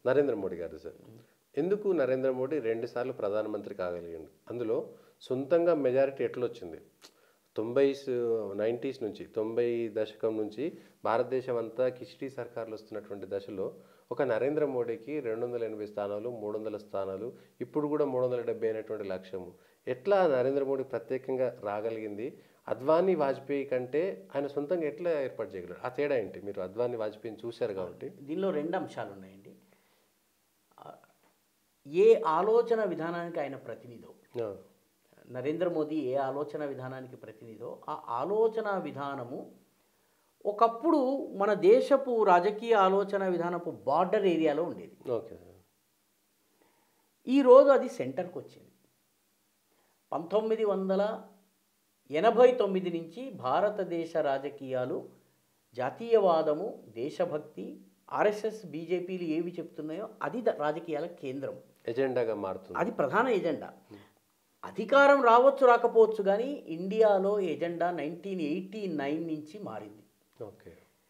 నరేంద్ర మోడీ గారు సార్ ఎందుకు నరేంద్ర మోడీ రెండుసార్లు ప్రధానమంత్రి కాగలిగాడు అందులో సొంతంగా మెజారిటీ ఎట్లా వచ్చింది తొంభైస్ నైంటీస్ నుంచి తొంభై దశకం నుంచి భారతదేశం అంతా కిచిడీ సర్కార్లు వస్తున్నటువంటి దశలో ఒక నరేంద్ర మోడీకి రెండు వందల ఎనభై స్థానాలు మూడు వందల స్థానాలు ఇప్పుడు కూడా మూడు వందల డెబ్బై అనేటువంటి లక్ష్యము ఎట్లా నరేంద్ర మోడీ ప్రత్యేకంగా రాగలిగింది అద్వానీ వాజ్పేయి కంటే ఆయన సొంతంగా ఎట్లా ఏర్పాటు చేయగలరు ఆ తేడా ఏంటి మీరు అద్వానీ వాజ్పేయిని చూశారు కాబట్టి దీనిలో రెండు అంశాలు ఉన్నాయండి ఆ, ఏ ఆలోచన విధానానికి ఆయన ప్రతినిధో ఆ, నరేంద్ర మోదీ ఏ ఆలోచన విధానానికి ప్రతినిధో ఆ ఆలోచన విధానము ఒకప్పుడు మన దేశపు రాజకీయ ఆలోచన విధానపు బార్డర్ ఏరియాలో ఉండేది ఓకే సార్ ఈరోజు అది సెంటర్కి వచ్చింది పంతొమ్మిది వందల ఎనభై తొమ్మిది నుంచి భారతదేశ రాజకీయాలు జాతీయవాదము దేశభక్తి ఆర్ఎస్ఎస్ బీజేపీలు ఏవి చెప్తున్నాయో అది ద- రాజకీయాల కేంద్రం ఎజెండాగా మారుతుంది అది ప్రధాన ఎజెండా అధికారం రావచ్చు రాకపోవచ్చు కానీ ఇండియాలో ఎజెండా నైన్టీన్ ఎయిటీ నైన్ నుంచి మారింది ఓకే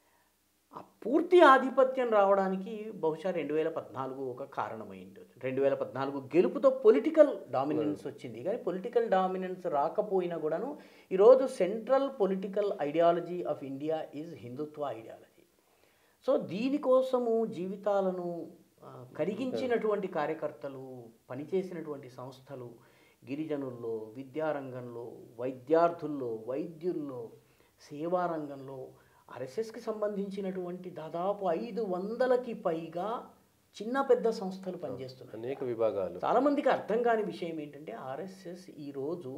ఆ పూర్తి ఆధిపత్యం రావడానికి బహుశా రెండు వేల పద్నాలుగు ఒక కారణమైంది రెండు వేల పద్నాలుగు గెలుపుతో పొలిటికల్ డామినెన్స్ వచ్చింది కానీ పొలిటికల్ డామినెన్స్ రాకపోయినా కూడాను ఈరోజు central political ideology of India is Hindutva ideology so దీనికోసము జీవితాలను ఆ, కరిగించినటువంటి కార్యకర్తలు పనిచేసినటువంటి సంస్థలు గిరిజనుల్లో విద్యారంగంలో వైద్యార్థుల్లో వైద్యుల్లో సేవా రంగంలో ఆర్ఎస్ఎస్కి సంబంధించినటువంటి దాదాపు ఐదు వందలకి పైగా చిన్న పెద్ద సంస్థలు పనిచేస్తున్నాయి అనేక విభాగాలు చాలామందికి అర్థం కాని విషయం ఏంటంటే ఆర్ఎస్ఎస్ ఈరోజు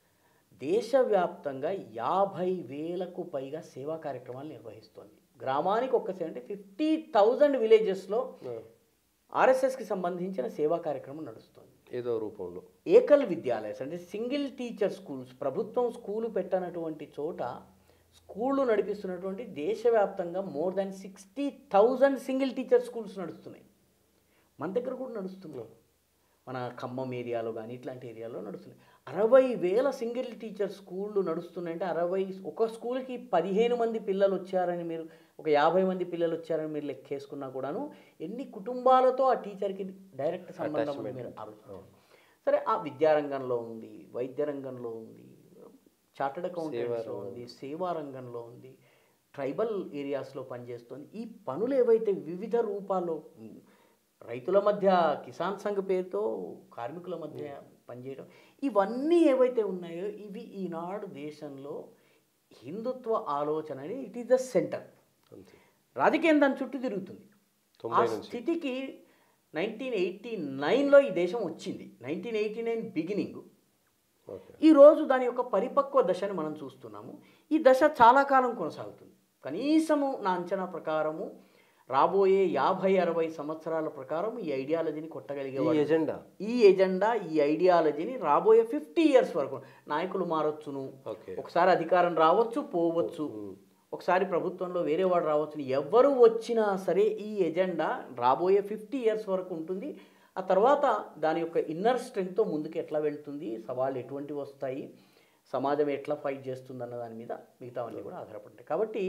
దేశవ్యాప్తంగా యాభై వేలకు పైగా సేవా కార్యక్రమాలు నిర్వహిస్తోంది గ్రామానికి ఒక్కసారి అంటే ఫిఫ్టీ థౌజండ్ విలేజెస్లో ఆ, ఆర్ఎస్ఎస్కి సంబంధించిన సేవా కార్యక్రమం నడుస్తుంది ఏదో రూపంలో ఏకల్ విద్యాలయస్ అంటే సింగిల్ టీచర్ స్కూల్స్ ప్రభుత్వం స్కూలు పెట్టనటువంటి చోట స్కూళ్ళు నడిపిస్తున్నటువంటి దేశవ్యాప్తంగా more than sixty thousand single teacher schools నడుస్తున్నాయి మన దగ్గర కూడా నడుస్తున్నాయి మన ఖమ్మం ఏరియాలో కానీ ఇట్లాంటి ఏరియాలో నడుస్తున్నాయి అరవై వేల సింగిల్ టీచర్ స్కూళ్ళు నడుస్తున్నాయంటే అరవై ఒక స్కూల్కి పదిహేను మంది పిల్లలు వచ్చారని మీరు ఒక యాభై మంది పిల్లలు వచ్చారని మీరు లెక్కేసుకున్నా కూడాను ఎన్ని కుటుంబాలతో ఆ టీచర్కి డైరెక్ట్ సంబంధం ఉంది మీరు ఆలోచించండి సరే ఆ విద్యారంగంలో ఉంది వైద్య రంగంలో ఉంది చార్టెడ్ అకౌంటెంట్స్లో ఉంది సేవా రంగంలో ఉంది ట్రైబల్ ఏరియాస్లో పనిచేస్తుంది ఈ పనులు ఏవైతే వివిధ రూపాల్లో ఉమ్, రైతుల మధ్య కిసాన్ సంఘ్ పేరుతో కార్మికుల మధ్య పనిచేయడం ఇవన్నీ ఏవైతే ఉన్నాయో ఇవి ఈనాడు దేశంలో హిందుత్వ ఆలోచన అనేది ఇట్ ఈస్ ద సెంటర్ అంతే రాజకీయం దాని చుట్టూ తిరుగుతుంది ఆ తొంభై నుంచి స్థితికి నైన్టీన్ ఎయిటీ నైన్లో ఈ దేశం వచ్చింది nineteen eighty nine beginning okay ఈరోజు దాని యొక్క పరిపక్వ దశని మనం చూస్తున్నాము ఈ దశ చాలా కాలం కొనసాగుతుంది కనీసము నా అంచనా ప్రకారము రాబోయే యాభై అరవై సంవత్సరాల ప్రకారం ఈ ఐడియాలజీని కొట్టగలిగే ఈ ఎజెండా ఈ ఎజెండా ఈ ఐడియాలజీని రాబోయే ఫిఫ్టీ ఇయర్స్ వరకు నాయకులు మారొచ్చును ఓకే ఒకసారి అధికారం రావచ్చు పోవచ్చు ఒకసారి ప్రభుత్వంలో వేరే వాడు రావచ్చు ఎవరు వచ్చినా సరే ఈ ఎజెండా రాబోయే ఫిఫ్టీ ఇయర్స్ వరకు ఉంటుంది ఆ తర్వాత దాని యొక్క ఇన్నర్ స్ట్రెంగ్త్తో ముందుకు ఎట్లా వెళ్తుంది సవాళ్ళు ఎటువంటివి వస్తాయి సమాజం ఎట్లా ఫైట్ చేస్తుంది అన్న దాని మీద మిగతావన్నీ కూడా ఆధారపడతాయి కాబట్టి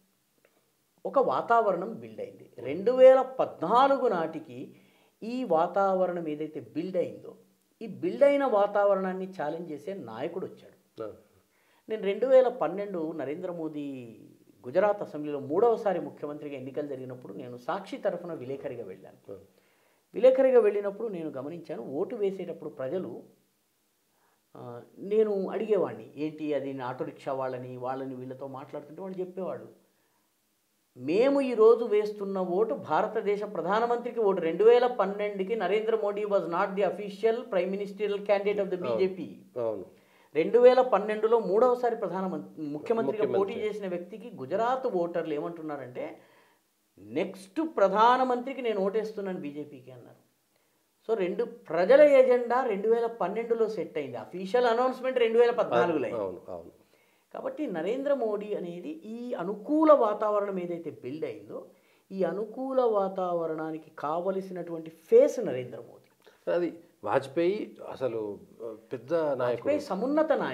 ఒక వాతావరణం బిల్డ్ అయింది రెండు వేల పద్నాలుగు నాటికి ఈ వాతావరణం ఏదైతే బిల్డ్ అయిందో ఈ బిల్డ్ అయిన వాతావరణాన్ని ఛాలెంజ్ చేసే నాయకుడు వచ్చాడు ఆ, నేను రెండు వేల పన్నెండు నరేంద్ర మోదీ గుజరాత్ అసెంబ్లీలో మూడవసారి ముఖ్యమంత్రిగా ఎన్నికలు జరిగినప్పుడు నేను సాక్షి తరఫున విలేకరిగా వెళ్ళాను ఆ, విలేకరిగా వెళ్ళినప్పుడు నేను గమనించాను ఓటు వేసేటప్పుడు ప్రజలు ఆ, నేను అడిగేవాడిని ఏంటి అది నా ఆటో రిక్షా వాళ్ళని వాళ్ళని వీళ్ళతో మాట్లాడుతుంటే వాళ్ళు చెప్పేవాళ్ళు మేము ఈరోజు వేస్తున్న ఓటు భారతదేశ ప్రధానమంత్రికి ఓటు రెండు వేల పన్నెండుకి Narendra Modi was not the official prime ministerial candidate of the BJP అవును రెండు వేల పన్నెండులో మూడవసారి ప్రధానమంత్రి ముఖ్యమంత్రిగా పోటీ చేసిన వ్యక్తికి గుజరాత్ ఓటర్లు ఏమంటున్నారంటే నెక్స్ట్ ప్రధానమంత్రికి నేను ఓటేస్తున్నాను బీజేపీకి అన్నారు సో రెండు ప్రజల ఎజెండా రెండు వేల పన్నెండులో సెట్ అయింది అఫీషియల్ అనౌన్స్మెంట్ రెండు వేల పద్నాలుగులో అయింది అవును అవును కాబట్టి నరేంద్ర మోడీ అనేది ఈ అనుకూల వాతావరణం ఏదైతే బిల్డ్ అయిందో ఈ అనుకూల వాతావరణానికి కావలసినటువంటి ఫేస్ నరేంద్ర మోదీ అది వాజ్పేయి అసలు ఆ, పెద్ద నాయకుడు వాజ్పేయి సమున్నత నాయకుడు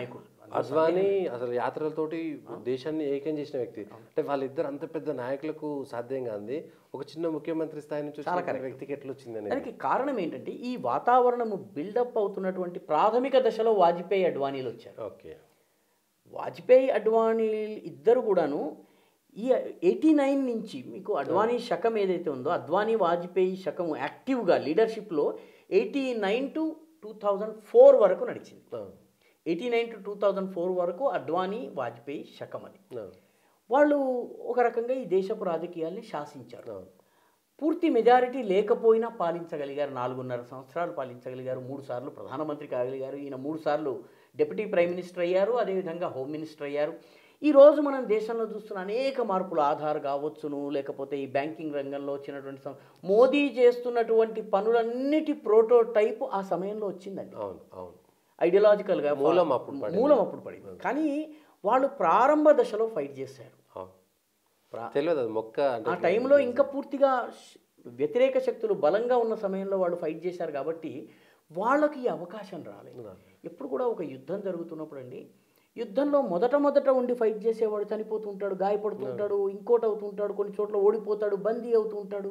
అద్వానీ అసలు యాత్రలతోటి దేశాన్ని ఏకం చేసిన వ్యక్తి అంటే వాళ్ళిద్దరు అంత పెద్ద నాయకులకు సాధ్యం కాంది ఒక చిన్న ముఖ్యమంత్రి స్థాయి నుంచి వచ్చిన వ్యక్తికి ఎట్లా వచ్చింది అనేది దానికి కారణం ఏంటంటే ఈ వాతావరణము బిల్డప్ అవుతున్నటువంటి ప్రాథమిక దశలో వాజ్పేయి అడ్వానీలు వచ్చారు ఓకే వాజ్పేయి అడ్వానీ ఇద్దరు కూడాను ఈ ఎయిటీ నైన్ నుంచి మీకు అడ్వానీ శకం ఏదైతే ఉందో అద్వానీ వాజ్పేయి శకం యాక్టివ్గా లీడర్షిప్లో eighty nine to two thousand four వరకు నడిచింది ఆ, eighty nine to two thousand four వరకు అడ్వానీ వాజ్పేయి శకం అది ఆ, వాళ్ళు ఒక రకంగా ఈ దేశపు రాజకీయాల్ని శాసించారు ఆ, పూర్తి మెజారిటీ లేకపోయినా పాలించగలిగారు నాలుగున్నర సంవత్సరాలు పాలించగలిగారు మూడు సార్లు ప్రధానమంత్రి కాగలిగారు ఈయన మూడు సార్లు డిప్యూటీ ప్రైమ్ మినిస్టర్ అయ్యారు అదేవిధంగా హోమ్ మినిస్టర్ అయ్యారు ఈ రోజు మనం దేశంలో చూస్తున్న అనేక మార్పులు ఆధార్ కావచ్చును లేకపోతే ఈ బ్యాంకింగ్ రంగంలో వచ్చినటువంటి సం- మోదీ చేస్తున్నటువంటి పనులన్నిటి ప్రోటోటైప్ ఆ సమయంలో వచ్చిందండి అవును అవును ఐడియాలజికల్గా మూలం అప్పుడు పడింది. మూలం అప్పుడు పడింది కానీ వాళ్ళు ప్రారంభ దశలో ఫైట్ చేశారు అవును ప్రా- తెలియదు అది మొక్క అంటే ఆ టైంలో ఇంకా పూర్తిగా శ్- వ్యతిరేక శక్తులు బలంగా ఉన్న సమయంలో వాళ్ళు ఫైట్ చేశారు కాబట్టి వాళ్ళకి ఈ అవకాశం రాలేదు ఎప్పుడు కూడా ఒక యుద్ధం జరుగుతున్నప్పుడు అండి యుద్ధంలో మొదట మొదట ఉండి ఫైట్ చేసేవాడు చనిపోతుంటాడు గాయపడుతుంటాడు ఇంకోటి అవుతుంటాడు కొన్ని చోట్ల ఓడిపోతాడు బందీ అవుతుంటాడు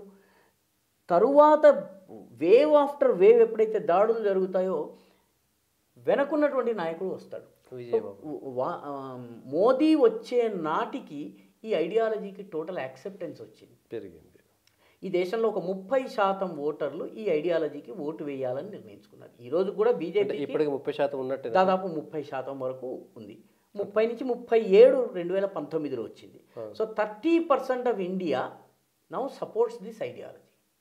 తరువాత వేవ్ ఆఫ్టర్ వేవ్ ఎప్పుడైతే దాడులు జరుగుతాయో వెనకున్నటువంటి నాయకుడు వస్తాడు విజయబాబు వా- ఆ, మోదీ వచ్చే నాటికి ఈ ఐడియాలజీకి టోటల్ యాక్సెప్టెన్స్ వచ్చింది పెరిగింది ఈ దేశంలో ఒక ముప్పై శాతం ఓటర్లు ఈ ఐడియాలజీకి ఓటు వేయాలని నిర్ణయించుకున్నారు ఈ రోజు కూడా అంటే బీజేపీ ఇప్పటికి ముప్పై శాతం ఉన్నట్టే దాదాపు ముప్పై శాతం వరకు ఉంది ముప్పై నుంచి ముప్పై ఏడు రెండు వేల పంతొమ్మిదిలో వచ్చింది so thirty percent of India now supports this ideology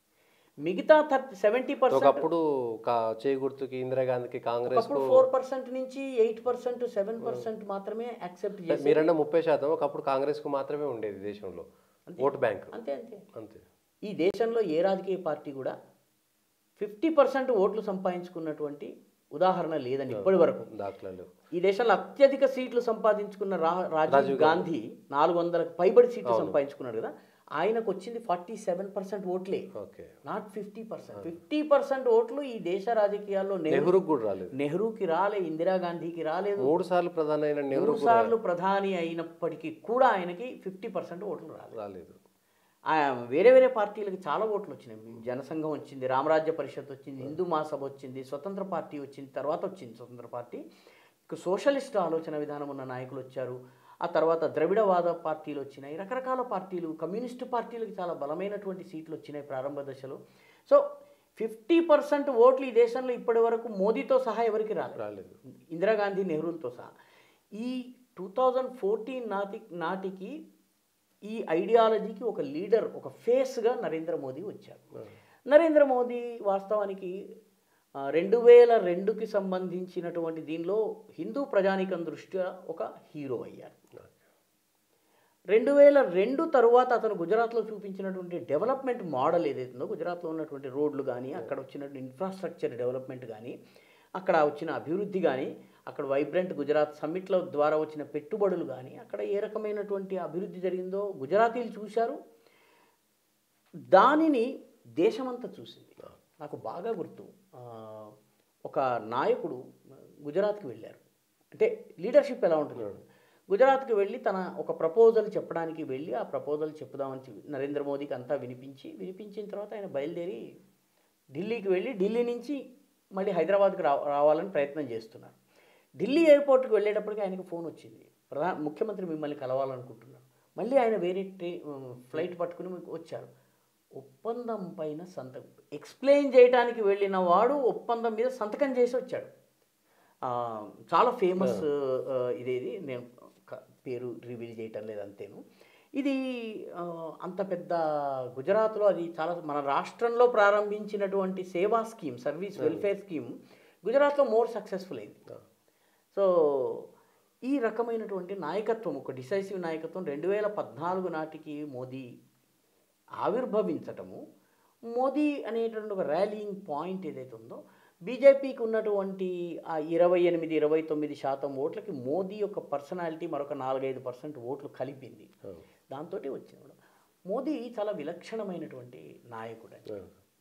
మిగతా థర్టీ సెవెంటీ పర్సెంట్ ఒకప్పుడు కా- చేయి గుర్తుకి ఇందిరాగాంధీకి కాంగ్రెస్ అప్పుడు ఫోర్ పర్సెంట్ నుంచి ఎయిట్ పర్సెంట్ సెవెన్ పర్సెంట్ మాత్రమే యాక్సెప్ట్ చేసి మీరన్న ముప్పై శాతం ఒకప్పుడు కాంగ్రెస్ కు మాత్రమే ఉండేది దేశంలో ఓట్ బ్యాంక్ అంతే అంతే అంతే ఈ దేశంలో ఏ రాజకీయ పార్టీ కూడా ఫిఫ్టీ పర్సెంట్ ఓట్లు సంపాదించుకున్నటువంటి ఉదాహరణ లేదండి ఇప్పటి వరకు దాఖలాలు ఈ దేశంలో అత్యధిక సీట్లు సంపాదించుకున్న రా రాజీవ్ గాంధీ నాలుగు వందలకు పైబడి సీట్లు సంపాదించుకున్నాడు కదా ఆయనకు వచ్చింది ఫార్టీ సెవెన్ పర్సెంట్ ఓట్లే okay not fifty percent fifty percent ఓట్లు ఈ దేశ రాజకీయాల్లో నెహ్రూ నెహ్రూకు కూడా రాలేదు నెహ్రూకి రాలే ఇందిరాగాంధీకి రాలేదు మూడు సార్లు ప్రధాని అయిన నెహ్రూ మూడు సార్లు ప్రధాని అయినప్పటికీ కూడా ఆయనకి ఫిఫ్టీ పర్సెంట్ ఓట్లు రాలేదు రాలేదు ఆ వేరే వేరే పార్టీలకు చాలా ఓట్లు వచ్చినాయి జనసంఘం వచ్చింది రామరాజ్య పరిషత్ వచ్చింది హిందూ మహాసభ వచ్చింది స్వతంత్ర పార్టీ వచ్చింది తర్వాత వచ్చింది స్వతంత్ర పార్టీ ఇక సోషలిస్ట్ ఆలోచన విధానం ఉన్న నాయకులు వచ్చారు ఆ తర్వాత ద్రవిడవాద పార్టీలు వచ్చినాయి రకరకాల పార్టీలు కమ్యూనిస్టు పార్టీలకు చాలా బలమైనటువంటి సీట్లు వచ్చినాయి ప్రారంభ దశలో సో ఫిఫ్టీ పర్సెంట్ ఓట్లు ఈ దేశంలో ఇప్పటి వరకు మోదీతో సహా ఎవరికి రాలేదు రాలేదు ఇందిరాగాంధీ నెహ్రూలతో సహా ఈ టూ థౌజండ్ ఫోర్టీన్ నాటి నాటికి ఈ ఐడియాలజీకి ఒక లీడర్ ఒక ఫేస్గా నరేంద్ర మోదీ వచ్చారు నరేంద్ర మోదీ వాస్తవానికి ఆ, రెండు వేల రెండుకి సంబంధించినటువంటి దీనిలో హిందూ ప్రజానికం దృష్ట్యా ఒక హీరో అయ్యారు రెండు వేల రెండు తరువాత అతను గుజరాత్లో చూపించినటువంటి డెవలప్మెంట్ మోడల్ ఏదైతే ఉందో గుజరాత్లో ఉన్నటువంటి రోడ్లు కానీ అక్కడ వచ్చినటువంటి ఇన్ఫ్రాస్ట్రక్చర్ డెవలప్మెంట్ కానీ అక్కడ వచ్చిన అభివృద్ధి కానీ అక్కడ వైబ్రెంట్ గుజరాత్ సమ్మిట్ల ద్వారా వచ్చిన పెట్టుబడులు కానీ అక్కడ ఏ రకమైనటువంటి అభివృద్ధి జరిగిందో గుజరాతీలు చూశారు దానిని దేశమంతా చూసింది నాకు బాగా గుర్తు ఆ, ఒక నాయకుడు గుజరాత్కి వెళ్ళారు అంటే లీడర్షిప్ ఎలా ఉంటుంది గుజరాత్కి వెళ్ళి తన ఒక ప్రపోజల్ చెప్పడానికి వెళ్ళి ఆ ప్రపోజల్ చెప్పుదామని చెప్పి నరేంద్ర మోదీకి అంతా వినిపించి వినిపించిన తర్వాత ఆయన బయలుదేరి ఢిల్లీకి వెళ్ళి ఢిల్లీ నుంచి మళ్ళీ హైదరాబాద్కి రా రావాలని ప్రయత్నం చేస్తున్నారు ఢిల్లీ ఎయిర్పోర్ట్కి వెళ్ళేటప్పటికి ఆయనకు ఫోన్ వచ్చింది ప్రధాన ముఖ్యమంత్రి మిమ్మల్ని కలవాలనుకుంటున్నారు మళ్ళీ ఆయన వేరే ట్రే ఫ్లైట్ పట్టుకుని మీకు వచ్చారు ఒప్పందం పైన సంతకం ఎక్స్ప్లెయిన్ చేయడానికి వెళ్ళిన వాడు ఒప్పందం మీద సంతకం చేసి వచ్చాడు ఆ, చాలా ఫేమస్ ఇదేది నేను క- పేరు రివీల్ చేయటం లేదు అంతేను ఇది ఆ, అంత పెద్ద గుజరాత్లో అది చాలా మన రాష్ట్రంలో ప్రారంభించినటువంటి సేవా స్కీమ్ సర్వీస్ వెల్ఫేర్ స్కీమ్ గుజరాత్లో మోర్ సక్సెస్ఫుల్ అయింది సో ఈ రకమైనటువంటి నాయకత్వం ఒక డిసైసివ్ నాయకత్వం రెండు వేల పద్నాలుగు నాటికి మోదీ ఆవిర్భవించటము మోదీ అనేటువంటి ఒక ర్యాలీయింగ్ పాయింట్ ఏదైతే ఉందో బీజేపీకి ఉన్నటువంటి ఆ ఇరవై ఎనిమిది ఇరవై తొమ్మిది శాతం ఓట్లకి మోదీ యొక్క పర్సనాలిటీ మరొక నాలుగైదు పర్సెంట్ ఓట్లు కలిపింది దాంతో వచ్చినాడు మోదీ చాలా విలక్షణమైనటువంటి నాయకుడు అండి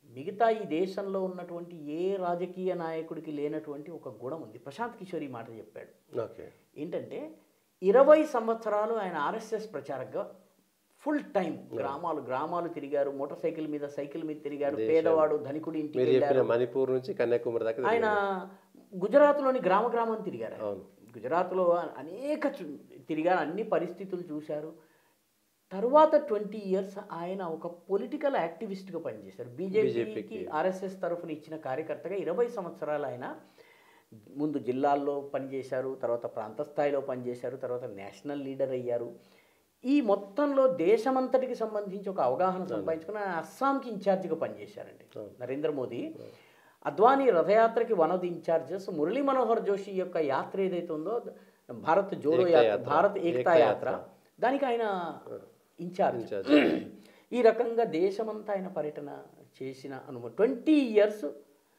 మిగతా ఈ దేశంలో ఉన్నటువంటి ఏ రాజకీయ నాయకుడికి లేనటువంటి ఒక గుణం ఉంది ప్రశాంత్ కిషోర్ ఈ మాట చెప్పాడు ఓకే ఏంటంటే ఇరవై సంవత్సరాలు ఆయన ఆర్ఎస్ఎస్ ప్రచారకగా ఫుల్ టైం గ్రామాలు గ్రామాలు తిరిగారు మోటార్ సైకిల్ మీద సైకిల్ మీద తిరిగారు పేదవాడు ధనికుడి ఇంటికి మీరు వెళ్ళారు చెప్పిన మణిపూర్ నుంచి కన్యాకుమారి దాకా ఆయన గుజరాత్లోని గ్రామ గ్రామం తిరిగారు ఆయన. అవును. గుజరాత్లో అనేక చు- తిరిగారు అన్ని పరిస్థితులు చూశారు తరువాత ట్వంటీ ఇయర్స్ ఆయన ఒక పొలిటికల్ యాక్టివిస్ట్గా పనిచేశారు బీజేపీకి ఆర్ఎస్ఎస్ తరఫున ఇచ్చిన కార్యకర్తగా ఇరవై సంవత్సరాలు ఆయన ముందు జిల్లాల్లో పనిచేశారు తర్వాత ప్రాంత స్థాయిలో పనిచేశారు తర్వాత నేషనల్ లీడర్ అయ్యారు ఈ మొత్తంలో దేశమంతటికి సంబంధించి ఒక అవగాహన సంపాదించుకుని ఆయన అస్సాంకి ఇన్ఛార్జిగా పనిచేశారండి నరేంద్ర మోదీ అద్వానీ రథయాత్రకి one of the incharges Murli Manohar Joshi యొక్క యాత్ర ఏదైతే ఉందో భారత్ జోడో ఏకతా యాత్ర యాత్ర. భారత్ ఏకతా ఏకతా యాత్ర దానికి ఆయన ఇన్ఛార్జ్ ఇన్ఛార్జ్. ఈ రకంగా దేశమంతా ఆయన పర్యటన చేసిన అనుభవం ట్వంటీ ఇయర్స్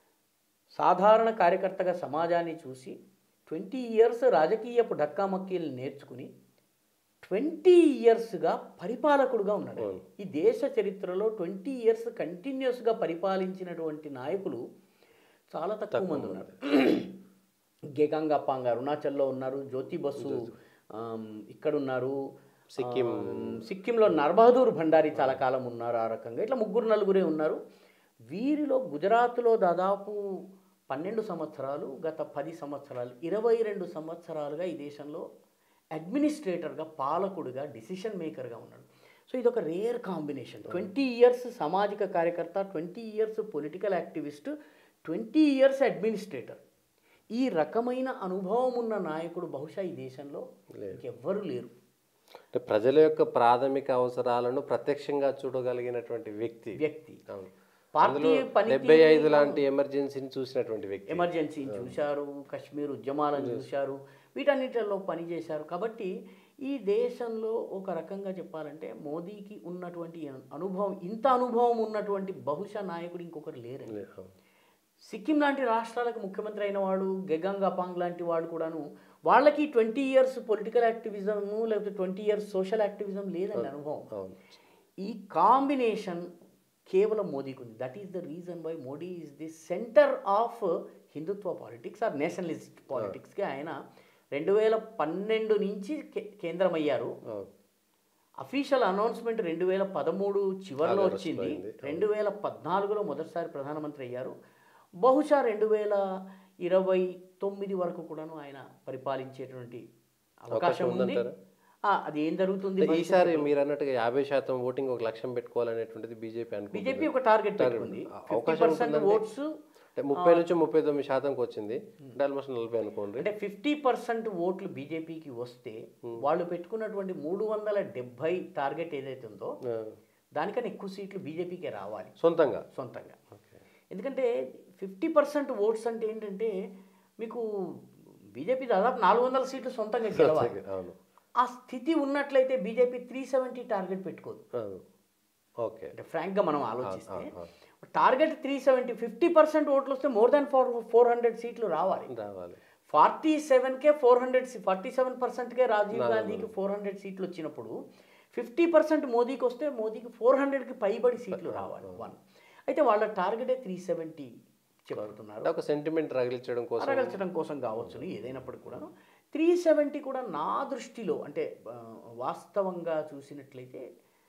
సాధారణ కార్యకర్తగా సమాజాన్ని చూసి ట్వంటీ ఇయర్స్ రాజకీయపు డక్కామక్కీలు నేర్చుకుని ట్వంటీ ఇయర్స్గా పరిపాలకుడుగా ఉన్నాడు ఈ దేశ చరిత్రలో ట్వంటీ ఇయర్స్ కంటిన్యూస్గా పరిపాలించినటువంటి నాయకులు చాలా తక్కువ మంది ఉన్నారు గేగాంగ్ అపాంగ్ అరుణాచల్లో ఉన్నారు జ్యోతి బస్సు ఆమ్, ఇక్కడ ఉన్నారు సిక్కిం. ఆమ్, సిక్కింలో నర్బహదూర్ భండారి చాలా కాలం ఉన్నారు ఆ రకంగా ఇట్లా ముగ్గురు నలుగురే ఉన్నారు వీరిలో గుజరాత్లో దాదాపు పన్నెండు సంవత్సరాలు గత పది సంవత్సరాలు ఇరవై రెండు సంవత్సరాలుగా ఈ దేశంలో అడ్మినిస్ట్రేటర్గా పాలకుడుగా డిసిషన్ మేకర్గా ఉన్నాడు సో ఇది ఒక రేర్ కాంబినేషన్ ట్వంటీ ఇయర్స్ సామాజిక కార్యకర్త twenty years political activist twenty years administrator ఈ రకమైన అనుభవం ఉన్న నాయకుడు బహుశా ఈ దేశంలో ఎవ్వరూ లేరు అంటే ప్రజల యొక్క ప్రాథమిక అవసరాలను ప్రత్యక్షంగా చూడగలిగినటువంటి వ్యక్తి వ్యక్తి అవును పార్టీ అందులో పని డెబ్బై ఐదు లాంటి ఎమర్జెన్సీని చూసినటువంటి వ్యక్తి ఎమర్జెన్సీని చూశారు కశ్మీర్ ఉద్యమాలను చూశారు వీటన్నిటిలో పనిచేశారు కాబట్టి ఈ దేశంలో ఒక రకంగా చెప్పాలంటే మోదీకి ఉన్నటువంటి అనుభవం ఇంత అనుభవం ఉన్నటువంటి బహుశా నాయకుడు ఇంకొకరు లేరండి అవును. సిక్కిం లాంటి రాష్ట్రాలకు ముఖ్యమంత్రి అయిన వాడు గెగంగ్ అపాంగ్ లాంటి వాడు కూడాను వాళ్ళకి ట్వంటీ ఇయర్స్ పొలిటికల్ యాక్టివిజం లేకపోతే ట్వంటీ ఇయర్స్ సోషల్ యాక్టివిజం లేదండి అనుభవం అవును ఈ కాంబినేషన్ కేవలం మోదీకి ఉంది that is the reason why Modi is the centre of Hindutva politics or nationalist పాలిటిక్స్కి ఆయన రెండు వేల పన్నెండు నుంచి కే- కేంద్రం అయ్యారు అవును అఫీషియల్ అనౌన్స్మెంట్ రెండు వేల పదమూడు చివరిలో ఆగస్టులో వచ్చింది అయింది. రెండు వేల పద్నాలుగులో మొదటిసారి ప్రధానమంత్రి అయ్యారు బహుశా రెండు వేల ఇరవై తొమ్మిది వరకు కూడాను ఆయన పరిపాలించేటువంటి అవకాశం ఉంది ఉందంటారా? ఆ, అది ఏం జరుగుతుంది అంటే ఈసారి మీరు అన్నట్టుగా యాభై శాతం ఓటింగ్ ఒక లక్ష్యం పెట్టుకోవాలనేటువంటిది బీజేపీ అనుకుంటుంది బీజేపీ ఒక టార్గెట్ పెట్టుకుంది ఫిఫ్టీ అవకాశం పర్సెంట్ ఉంటుందంటే? ఓట్స్ అంటే ముప్పై నుంచి ముప్పై తొమ్మిది శాతంకి వచ్చింది అంటే ఆల్మోస్ట్ నలభై అనుకోండి అంటే ఫిఫ్టీ పర్సెంట్ ఓట్లు బీజేపీకి వస్తే వాళ్ళు పెట్టుకున్నటువంటి మూడు వందల డెబ్బై టార్గెట్ ఏదైతే ఉందో ఆ, దానికన్నా ఎక్కువ సీట్లు బీజేపీకే రావాలి సొంతంగా సొంతంగా ఓకే ఎందుకంటే ఫిఫ్టీ పర్సెంట్ ఓట్స్ అంటే ఏంటంటే మీకు బీజేపీ దాదాపు నాలుగు వందల సీట్లు సొంతంగా గెలవాలి అవును ఆ స్థితి ఉన్నట్లయితే బీజేపీ త్రీ సెవెంటీ టార్గెట్ పెట్టుకోదు అవును ఓకే అంటే ఫ్రాంక్గా మనం ఆలోచిస్తే ఆ, target three seventy fifty percent ఓట్లు వస్తే more than four four hundred సీట్లు రావాలి రావాలి ఫార్టీ సెవెన్కే ఫోర్ హండ్రెడ్ ఫార్టీ సెవెన్ పర్సెంట్కే రాజీవ్ గాంధీకి ఫోర్ హండ్రెడ్ సీట్లు వచ్చినప్పుడు ఫిఫ్టీ పర్సెంట్ మోదీకి వస్తే మోదీకి ఫోర్ హండ్రెడ్కి పైబడి సీట్లు రావాలి వన్ అయితే వాళ్ళ టార్గెటే త్రీ సెవెంటీ చెబుతున్నారు అంటే ఒక సెంటిమెంట్ రగిలించడం కోసం అరగల్చడం కోసం కావచ్చు ఏదైనప్పుడు కూడా త్రీ సెవెంటీ కూడా నా దృష్టిలో అంటే ఆ, వాస్తవంగా చూసినట్లయితే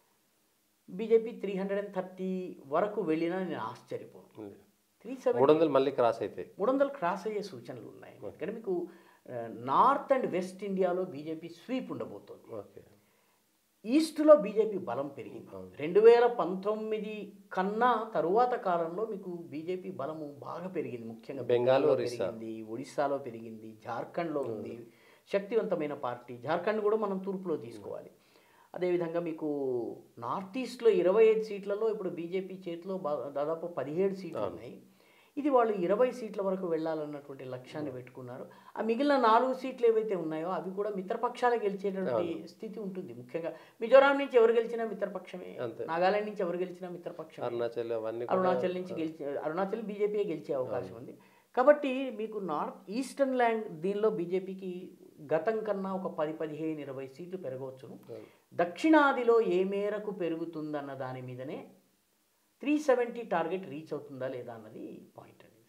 BJP three hundred and thirty వరకు వెళ్ళినా నేను ఆశ్చర్యపోను త్రీ సెవెంటీ మూడు వందలు మళ్ళీ క్రాస్ అయితే మూడు వందలు క్రాస్ అయ్యే సూచనలు ఉన్నాయి కానీ మీకు నార్త్ అండ్ వెస్ట్ ఇండియాలో బీజేపీ స్వీప్ ఉండబోతోంది ఓకే ఈస్ట్లో బీజేపీ బలం పెరిగింది రెండు వేల పంతొమ్మిది కన్నా తరువాత కాలంలో మీకు బీజేపీ బలము బాగా పెరిగింది ముఖ్యంగా బెంగాల్, బెంగాల్లో ఒరిస్సా. పెరిగింది ఒడిస్సాలో పెరిగింది జార్ఖండ్లో ఉంది శక్తివంతమైన పార్టీ జార్ఖండ్ కూడా మనం తూర్పులో తీసుకోవాలి అదేవిధంగా మీకు నార్త్ ఈస్ట్లో ఇరవై ఐదు సీట్లలో ఇప్పుడు బీజేపీ చేతిలో బా- దాదాపు పదిహేడు సీట్లు ఉన్నాయి ఇది వాళ్ళు ఇరవై సీట్ల వరకు వెళ్ళాలన్నటువంటి లక్ష్యాన్ని పెట్టుకున్నారు ఆ మిగిలిన నాలుగు సీట్లు ఏవైతే ఉన్నాయో అవి కూడా మిత్రపక్షాలు గెలిచేటువంటి స్థితి ఉంటుంది ముఖ్యంగా మిజోరాం నుంచి ఎవరు గెలిచినా మిత్రపక్షమే అంతే. నాగాలాండ్ నుంచి ఎవరు గెలిచినా మిత్రపక్షమే అరుణాచల్ అవన్నీ కూడా అరుణాచల్ నుంచి గెలిచి అరుణాచల్ బీజేపీ గెలిచే అవకాశం ఉంది కాబట్టి మీకు నార్త్ ఈస్టర్న్ ల్యాండ్ దీనిలో బీజేపీకి గతం కన్నా ఒక పది పదిహేను ఇరవై సీట్లు పెరగవచ్చును దక్షిణాదిలో ఏ మేరకు పెరుగుతుందన్న దాని మీదనే త్రీ సెవెంటీ టార్గెట్ రీచ్ అవుతుందా లేదా అన్నది పాయింట్